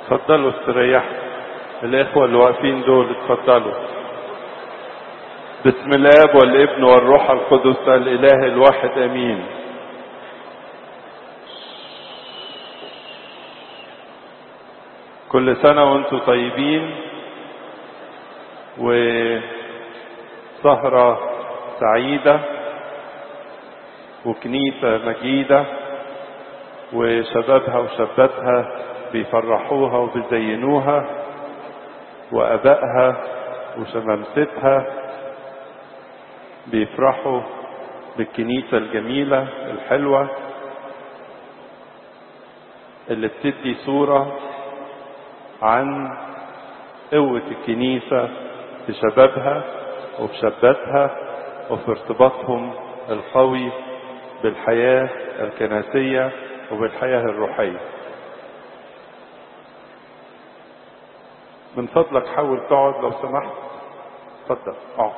اتفضلوا استريحوا الاخوة اللي واقفين دول اتفضلوا بسم الاب والابن والروح القدس الاله الواحد امين كل سنة وانتم طيبين وسهرة سعيدة وكنيسة مجيدة وشبابها وشاباتها بيفرحوها وبيزينوها وأبائها وشمامستها بيفرحوا بالكنيسة الجميلة الحلوة اللي بتدي صورة عن قوة الكنيسة في شبابها وفي شاباتها وفي ارتباطهم القوي بالحياة الكنسية وبالحياة الروحية من فضلك حاول تقعد لو سمحت اتفضل اقعد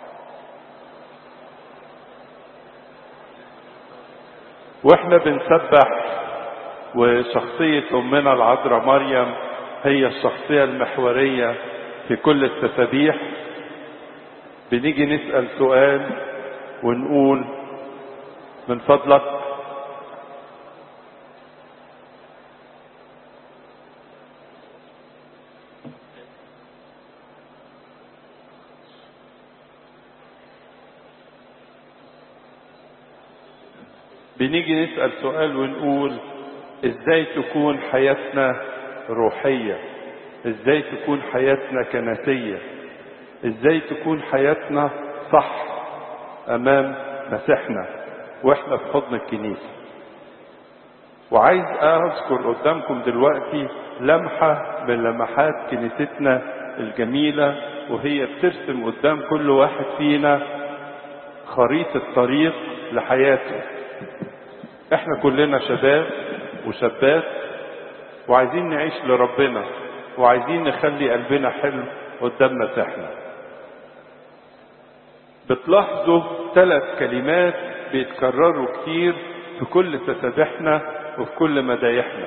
واحنا بنسبح وشخصية امنا العذراء مريم هي الشخصية المحورية في كل التسابيح بنيجي نسأل سؤال ونقول من فضلك بنيجي نسأل سؤال ونقول ازاي تكون حياتنا روحية ازاي تكون حياتنا كنسية ازاي تكون حياتنا صح امام مسيحنا واحنا في حضن الكنيسة وعايز اذكر قدامكم دلوقتي لمحة من لمحات كنيستنا الجميلة وهي بترسم قدام كل واحد فينا خريطة طريق لحياته احنا كلنا شباب وشابات وعايزين نعيش لربنا وعايزين نخلي قلبنا حلو قدام مسيحنا بتلاحظوا ثلاث كلمات بيتكرروا كتير في كل تسابيحنا وفي كل مدايحنا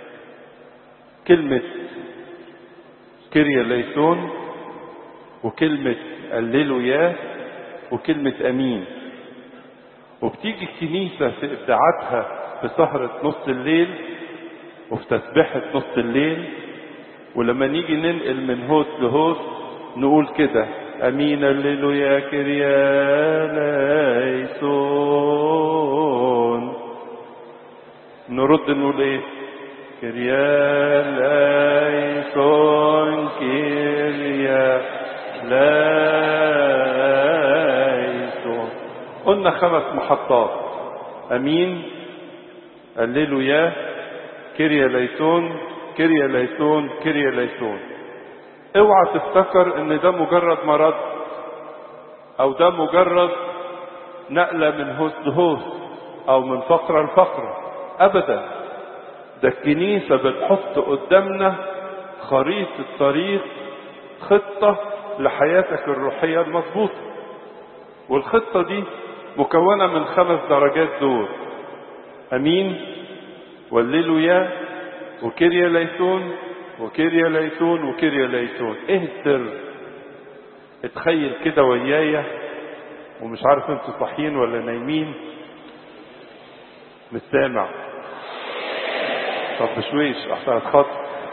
كلمة كيريا ليسون وكلمة الليلويا وكلمة أمين وبتيجي الكنيسة في إبداعاتها في سهرة نص الليل وفي تسبيحة نص الليل ولما نيجي ننقل من هوس لهوس نقول كده أمين الليل يا كريا ليسون نرد نقول ايه كريا ليسون كريا ليسون قلنا خمس محطات امين قللوا يا كريا ليسون كريا ليسون كريا ليسون اوعى تفتكر ان ده مجرد مرض او ده مجرد نقلة من هوس لهوس او من فقرة لفقرة ابدا ده الكنيسة بتحط قدامنا خريطة طريق خطة لحياتك الروحية المظبوطة والخطة دي مكونة من خمس درجات دول امين والليلويا وكيريا ليسون وكيريا ليسون وكيريا ليسون ايه السر اتخيل كده ويايا ومش عارف انتوا صاحيين ولا نايمين مش سامع طب بشويش احسن اتخط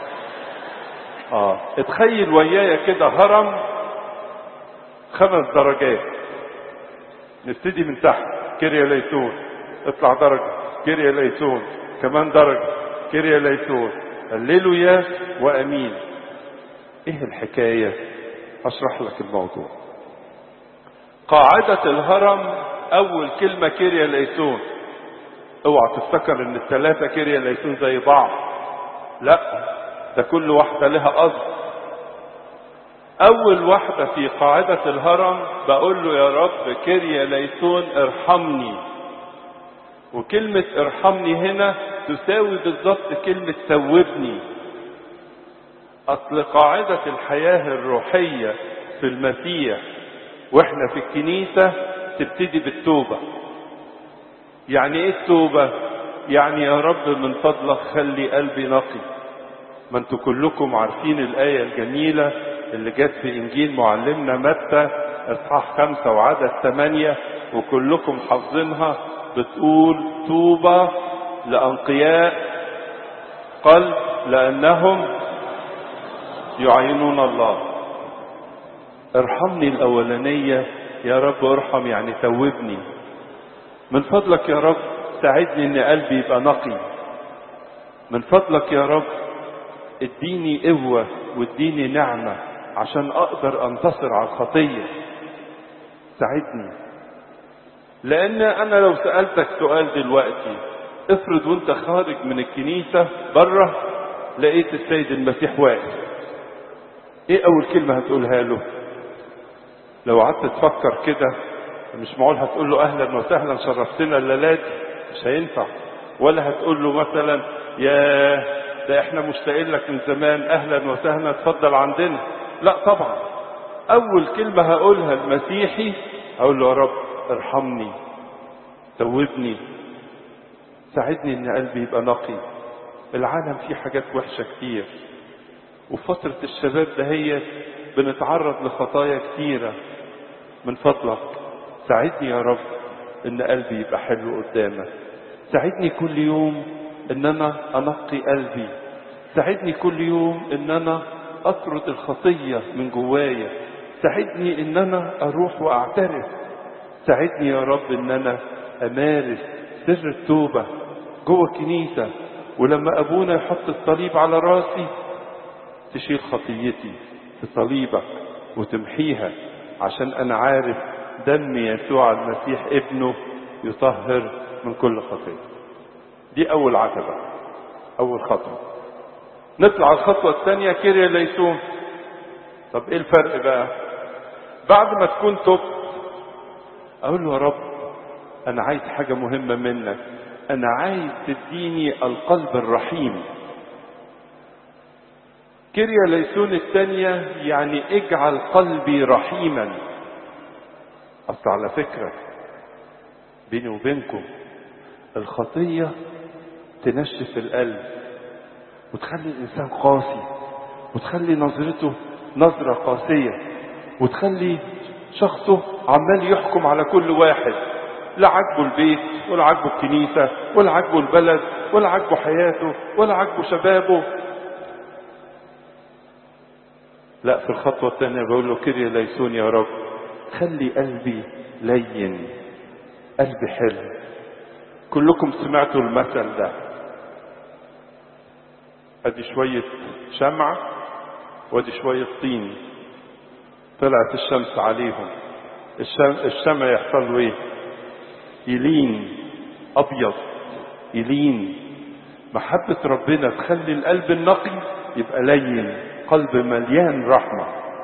اه اتخيل ويايا كده هرم خمس درجات نبتدي من تحت كيريا ليسون اطلع درجة كيريا ليسون كمان درجة كيريا ليسون هللويا وامين ايه الحكاية اشرح لك الموضوع قاعدة الهرم اول كلمة كيريا ليسون اوعى تفتكر ان الثلاثة كيريا ليسون زي بعض لا ده كل واحدة لها قصد اول واحدة في قاعدة الهرم بقول له يا رب كيريا ليسون ارحمني وكلمة ارحمني هنا تساوي بالظبط كلمة توبني اصل قاعدة الحياة الروحية في المسيح واحنا في الكنيسة تبتدي بالتوبة يعني ايه التوبة يعني يا رب من فضلك خلي قلبي نقي ما انتوا كلكم عارفين الآية الجميلة اللي جت في إنجيل معلمنا متى إصحاح خمسة وعدد ثمانية وكلكم حافظينها بتقول طوبى لأنقياء قلب لأنهم يعينون الله ارحمني الأولانية يا رب ارحم يعني توبني من فضلك يا رب ساعدني ان قلبي يبقى نقي من فضلك يا رب اديني قوة واديني نعمة عشان اقدر انتصر على الخطية ساعدني لان انا لو سألتك سؤال دلوقتي افرض وانت خارج من الكنيسة بره لقيت السيد المسيح واقف ايه اول كلمة هتقولها له لو قعدت تفكر كده مش معقول هتقول له اهلا وسهلا شرفتنا الليلة دي مش هينفع ولا هتقول له مثلا يا ده احنا مشتاقين لك من زمان اهلا وسهلا اتفضل عندنا لا طبعا اول كلمة هقولها المسيحي هقول له يا رب ارحمني توبني ساعدني ان قلبي يبقى نقي العالم فيه حاجات وحشة كتير وفترة الشباب ده هي بنتعرض لخطايا كتيرة من فضلك ساعدني يا رب ان قلبي يبقى حلو قدامك ساعدني كل يوم ان انا انقي قلبي ساعدني كل يوم ان انا اطرد الخطية من جوايا ساعدني ان انا اروح واعترف ساعدني يا رب ان انا امارس سر التوبة جوه الكنيسة ولما ابونا يحط الصليب على راسي تشيل خطيتي في صليبك وتمحيها عشان انا عارف دم يسوع المسيح ابنه يطهر من كل خطيه دي اول عتبه اول خطوه نطلع الخطوه الثانيه كيريا ليسون طب ايه الفرق بقى بعد ما تكون تبت اقول له يا رب انا عايز حاجه مهمه منك انا عايز تديني القلب الرحيم كيريا ليسون الثانية يعني اجعل قلبي رحيما أصل على فكرة بيني وبينكم الخطية تنشف القلب وتخلي الإنسان قاسي وتخلي نظرته نظرة قاسية وتخلي شخصه عمال يحكم على كل واحد لا عاجبه البيت ولا عاجبه الكنيسة ولا عاجبه البلد ولا عاجبه حياته ولا عاجبه شبابه لا في الخطوة الثانية بقول له كده ليسون يا رب خلي قلبي لين قلبي حلو كلكم سمعتوا المثل ده ادي شوية شمعة وادي شوية طين طلعت الشمس عليهم الشم... الشمع يحصل له ايه يلين ابيض يلين محبة ربنا تخلي القلب النقي يبقى لين قلب مليان رحمة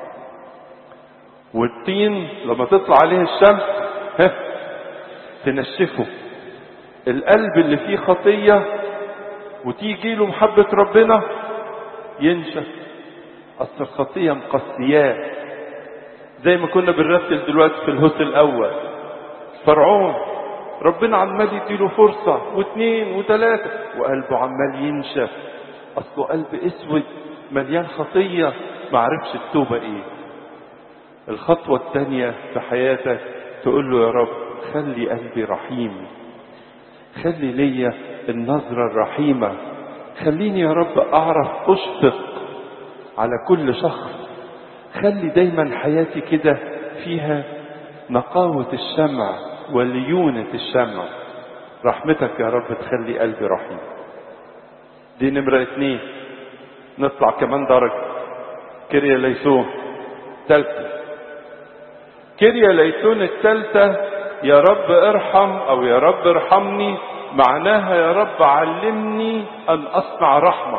والطين لما تطلع عليه الشمس ها تنشفه القلب اللي فيه خطية وتيجي له محبة ربنا ينشف أصل الخطية مقسياه زي ما كنا بنرتل دلوقتي في الهوس الأول فرعون ربنا عمال يديله فرصة واثنين وثلاثة وقلبه عمال ينشف أصله قلب أسود مليان خطية ما عرفش التوبة ايه الخطوة الثانية في حياتك تقول له يا رب خلي قلبي رحيم خلي ليا النظرة الرحيمة خليني يا رب أعرف أشفق على كل شخص خلي دايما حياتي كده فيها نقاوة الشمع وليونة الشمع رحمتك يا رب تخلي قلبي رحيم دي نمرة اتنين نطلع كمان درجة كيريا ليسون ثالثة كيريا ليسون الثالثة يا رب ارحم او يا رب ارحمني معناها يا رب علمني ان اصنع رحمة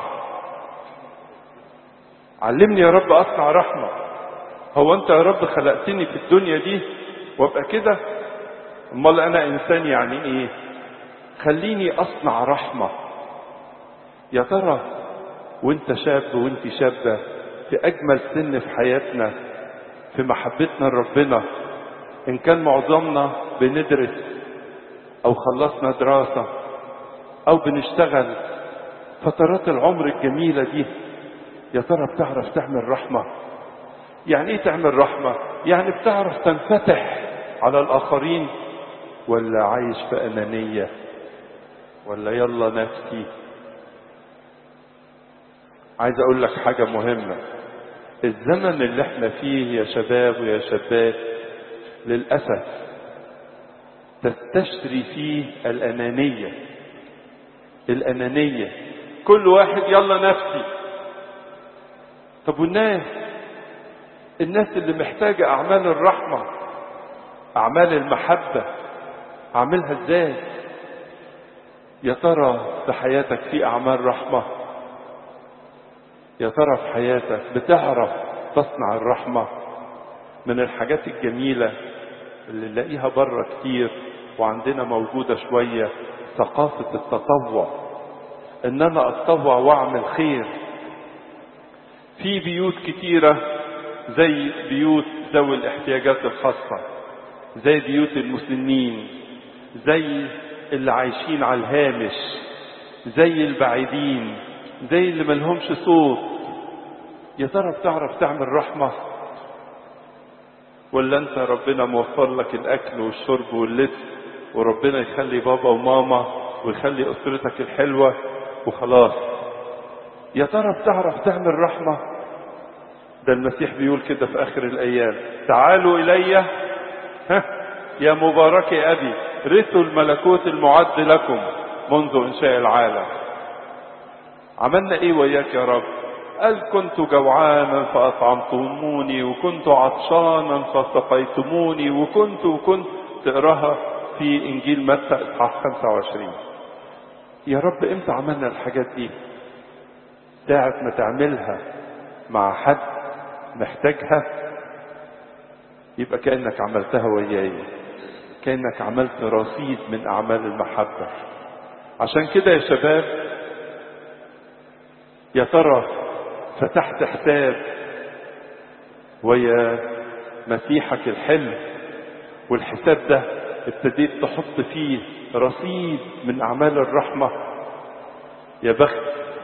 علمني يا رب اصنع رحمة هو انت يا رب خلقتني في الدنيا دي وابقى كده امال انا انسان يعني ايه خليني اصنع رحمة يا ترى وانت شاب وانت شابة في اجمل سن في حياتنا في محبتنا لربنا ان كان معظمنا بندرس او خلصنا دراسة او بنشتغل فترات العمر الجميلة دي يا ترى بتعرف تعمل رحمة يعني ايه تعمل رحمة يعني بتعرف تنفتح على الآخرين ولا عايش في أنانية ولا يلا نفسي عايز أقول لك حاجة مهمة الزمن اللي احنا فيه يا شباب ويا شابات للأسف تستشري فيه الأنانية الأنانية كل واحد يلا نفسي طب والناس الناس اللي محتاجة أعمال الرحمة أعمال المحبة أعملها إزاي يا ترى في حياتك في أعمال رحمة يا ترى في حياتك بتعرف تصنع الرحمة من الحاجات الجميلة اللي نلاقيها بره كتير وعندنا موجودة شوية ثقافة التطوع ان انا اتطوع واعمل خير في بيوت كتيرة زي بيوت ذوي الاحتياجات الخاصة زي بيوت المسنين زي اللي عايشين على الهامش زي البعيدين زي اللي ملهمش صوت يا ترى بتعرف تعمل رحمة ولا انت ربنا موفر لك الاكل والشرب واللبس وربنا يخلي بابا وماما ويخلي اسرتك الحلوة وخلاص يا ترى بتعرف تعمل رحمة ده المسيح بيقول كده في اخر الايام تعالوا الي ها يا مبارك ابي رثوا الملكوت المعد لكم منذ انشاء العالم عملنا ايه وياك يا رب قال كنت جوعانا فاطعمتموني وكنت عطشانا فسقيتموني وكنت وكنت تقراها في انجيل متى اصحاح 25 يا رب امتى عملنا الحاجات دي ساعة ما تعملها مع حد محتاجها يبقى كأنك عملتها وياي كأنك عملت رصيد من أعمال المحبة عشان كده يا شباب يا ترى فتحت حساب ويا مسيحك الحلو والحساب ده ابتديت تحط فيه رصيد من أعمال الرحمة يا بخت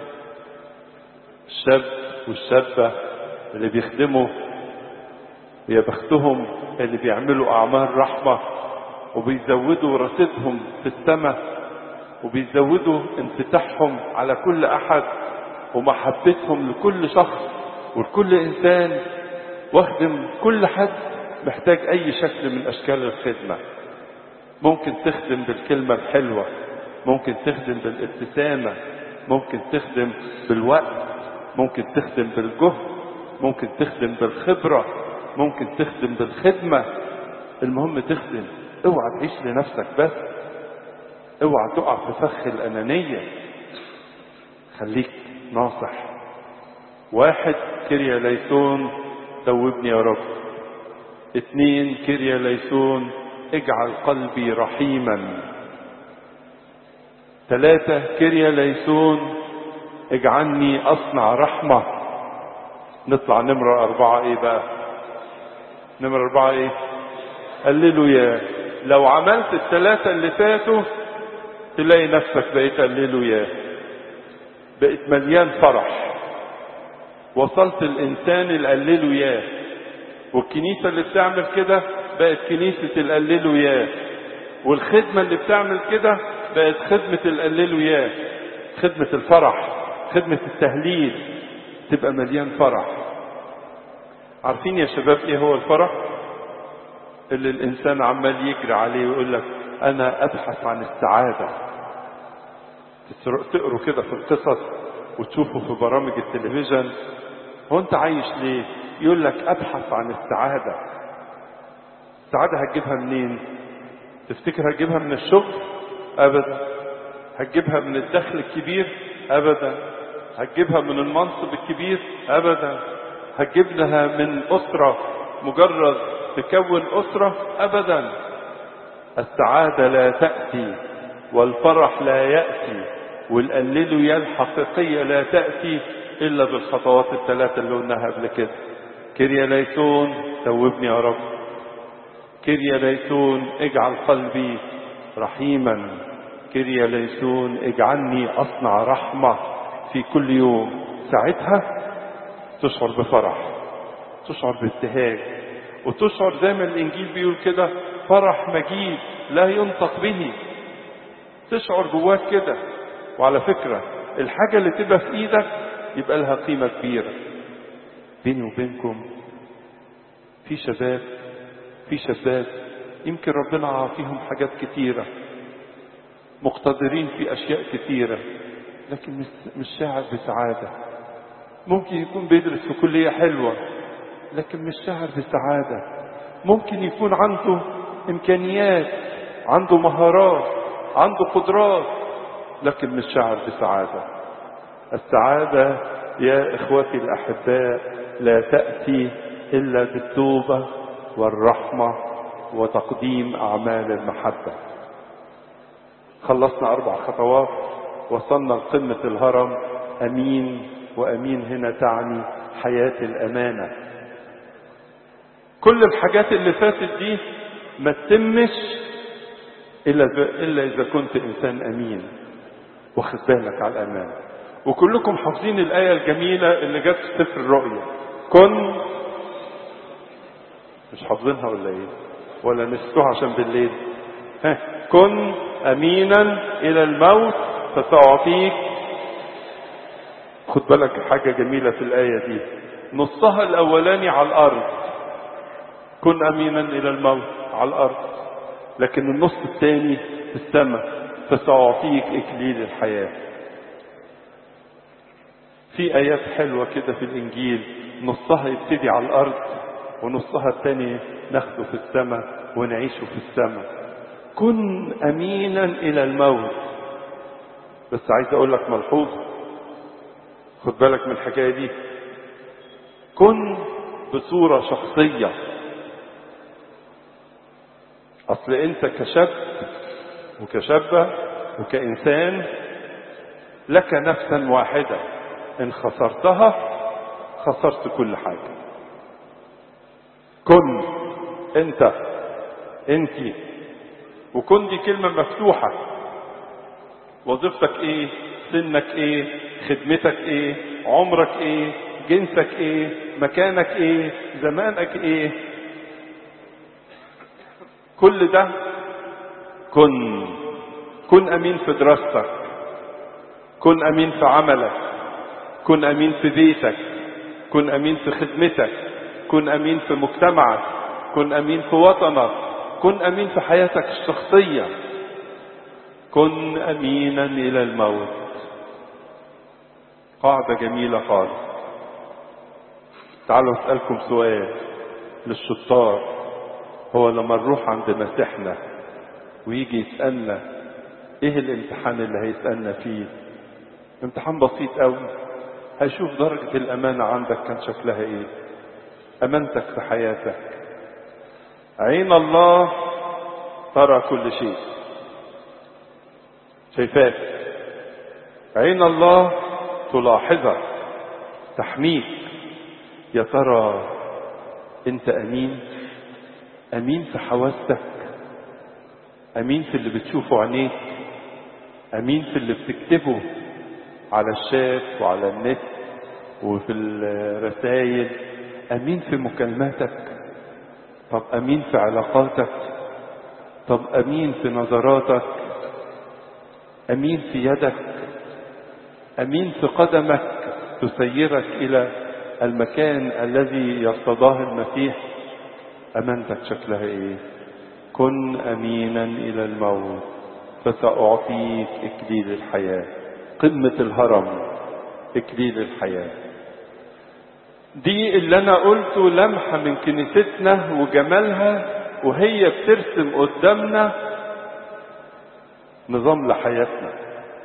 الشاب والشابة اللي بيخدموا يا بختهم اللي بيعملوا أعمال رحمة وبيزودوا رصيدهم في السماء وبيزودوا انفتاحهم على كل أحد ومحبتهم لكل شخص ولكل إنسان واخدم كل حد محتاج أي شكل من أشكال الخدمة ممكن تخدم بالكلمة الحلوة ممكن تخدم بالابتسامة ممكن تخدم بالوقت ممكن تخدم بالجهد ممكن تخدم بالخبرة ممكن تخدم بالخدمة المهم تخدم اوعى تعيش لنفسك بس اوعى تقع في فخ الأنانية خليك ناصح واحد كريا ليسون توبني يا رب اتنين كريا ليسون اجعل قلبي رحيما ثلاثة كريا ليسون اجعلني اصنع رحمة نطلع نمرة اربعة ايه بقى نمرة اربعة ايه قللوا يا لو عملت الثلاثة اللي فاتوا تلاقي نفسك بقيت قللوا يا بقيت مليان فرح وصلت الانسان القللوا يا والكنيسة اللي بتعمل كده بقت كنيسة القللوا يا والخدمة اللي بتعمل كده بقت خدمة القللوا يا خدمة الفرح خدمة التهليل تبقى مليان فرح عارفين يا شباب ايه هو الفرح اللي الانسان عمال يجري عليه ويقول لك انا ابحث عن السعادة تقروا كده في القصص وتشوفوا في برامج التلفزيون هو انت عايش ليه يقول لك ابحث عن السعادة السعادة هتجيبها منين تفتكر هتجيبها من الشغل ابدا هتجيبها من الدخل الكبير ابدا هتجيبها من المنصب الكبير ابدا هتجيب لها من اسرة مجرد تكون اسرة ابدا السعادة لا تأتي والفرح لا يأتي والقللوا الحقيقية لا تأتي إلا بالخطوات الثلاثة اللي قلناها قبل كده كريا ليتون توبني يا رب كريا ليتون اجعل قلبي رحيما كريا ليسون اجعلني اصنع رحمة في كل يوم ساعتها تشعر بفرح تشعر بابتهاج وتشعر زي ما الانجيل بيقول كده فرح مجيد لا ينطق به تشعر جواك كده وعلى فكرة الحاجة اللي تبقى في ايدك يبقى لها قيمة كبيرة بيني وبينكم في شباب في شباب يمكن ربنا عافيهم حاجات كتيرة مقتدرين في أشياء كتيرة لكن مش مش شاعر بسعادة ممكن يكون بيدرس في كلية حلوة لكن مش شاعر بسعادة ممكن يكون عنده إمكانيات عنده مهارات عنده قدرات لكن مش شاعر بسعادة السعادة يا إخوتي الأحباء لا تأتي إلا بالتوبة والرحمة وتقديم أعمال المحبة خلصنا أربع خطوات وصلنا لقمة الهرم أمين وأمين هنا تعني حياة الأمانة كل الحاجات اللي فاتت دي ما تتمش إلا, إلا إذا كنت إنسان أمين واخد بالك على الأمانة وكلكم حافظين الآية الجميلة اللي جت في سفر الرؤيا كن مش حافظينها ولا ايه ولا نسيتوها عشان بالليل ها كن امينا الى الموت فساعطيك خد بالك حاجه جميله في الايه دي نصها الاولاني على الارض كن امينا الى الموت على الارض لكن النص الثاني في السماء فساعطيك اكليل الحياه في ايات حلوه كده في الانجيل نصها يبتدي على الارض ونصها الثاني ناخده في السماء ونعيشه في السماء كن امينا الى الموت بس عايز اقول لك ملحوظ خد بالك من الحكايه دي كن بصوره شخصيه اصل انت كشاب وكشابه وكانسان لك نفسا واحده ان خسرتها خسرت كل حاجه كن انت انت وكن دي كلمة مفتوحة وظيفتك ايه سنك ايه خدمتك ايه عمرك ايه جنسك ايه مكانك ايه زمانك ايه كل ده كن كن امين في دراستك كن امين في عملك كن امين في بيتك كن امين في خدمتك كن امين في مجتمعك كن امين في وطنك كن امين في حياتك الشخصيه كن امينا الى الموت قاعده جميله خالص تعالوا اسالكم سؤال للشطار هو لما نروح عند مسيحنا ويجي يسالنا ايه الامتحان اللي هيسالنا فيه امتحان بسيط قوي هيشوف درجه الامانه عندك كان شكلها ايه امانتك في حياتك عين الله ترى كل شيء شايفاك عين الله تلاحظك تحميك يا ترى انت امين امين في حواستك امين في اللي بتشوفه عينيك امين في اللي بتكتبه على الشات وعلى النت وفي الرسائل امين في مكالماتك طب امين في علاقاتك طب امين في نظراتك امين في يدك امين في قدمك تسيرك الى المكان الذي يرتضاه المسيح امانتك شكلها ايه كن امينا الى الموت فساعطيك اكليل الحياه قمه الهرم اكليل الحياه دي اللي انا قلته لمحة من كنيستنا وجمالها وهي بترسم قدامنا نظام لحياتنا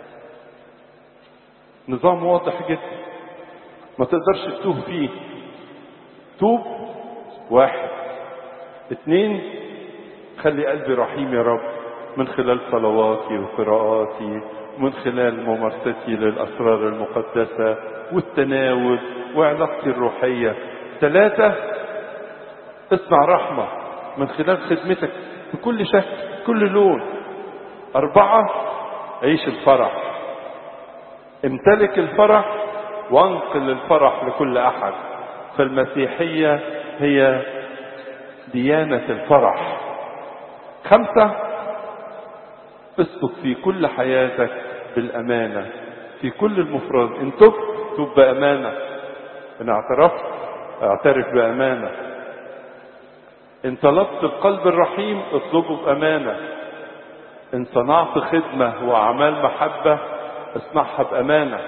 نظام واضح جدا ما تقدرش تتوه فيه توب واحد اتنين خلي قلبي رحيم يا رب من خلال صلواتي وقراءاتي ومن خلال ممارستي للأسرار المقدسة والتناول وعلاقتي الروحية ثلاثة اصنع رحمة من خلال خدمتك بكل شكل كل لون أربعة عيش الفرح امتلك الفرح وانقل الفرح لكل أحد فالمسيحية هي ديانة الفرح خمسة اسلك في كل حياتك بالأمانة في كل المفرد ان تب تب بأمانة ان اعترفت اعترف بأمانة ان طلبت القلب الرحيم اطلبه بأمانة ان صنعت خدمة وأعمال محبة اصنعها بأمانة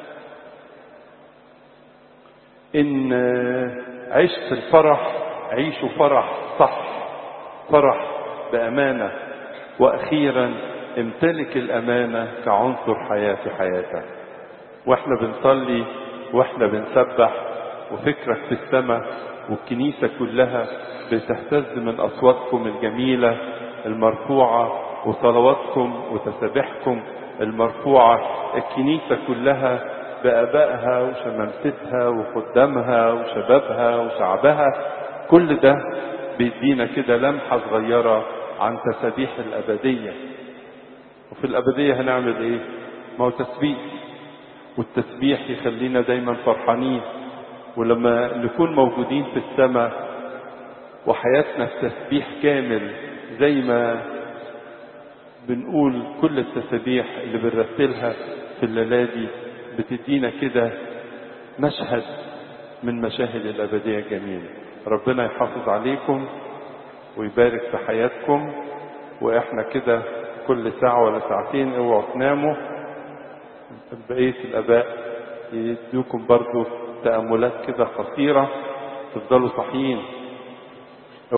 ان عشت الفرح عيشوا فرح صح فرح بأمانة وأخيرا امتلك الأمانة كعنصر حياة في حياتك واحنا بنصلي واحنا بنسبح وفكرك في السماء والكنيسة كلها بتهتز من أصواتكم الجميلة المرفوعة وصلواتكم وتسابيحكم المرفوعة الكنيسة كلها بآبائها وشمامستها وخدامها وشبابها وشعبها كل ده بيدينا كده لمحة صغيرة عن تسابيح الأبدية وفي الأبدية هنعمل إيه؟ ما هو تسبيح والتسبيح يخلينا دايما فرحانين ولما نكون موجودين في السماء وحياتنا التسبيح كامل زي ما بنقول كل التسابيح اللي بنرتلها في الليلة دي بتدينا كده مشهد من مشاهد الأبدية الجميلة ربنا يحافظ عليكم ويبارك في حياتكم واحنا كده كل ساعة ولا ساعتين اوعوا تناموا بقية الآباء يدوكم برضو تأملات كده قصيرة تفضلوا صحيين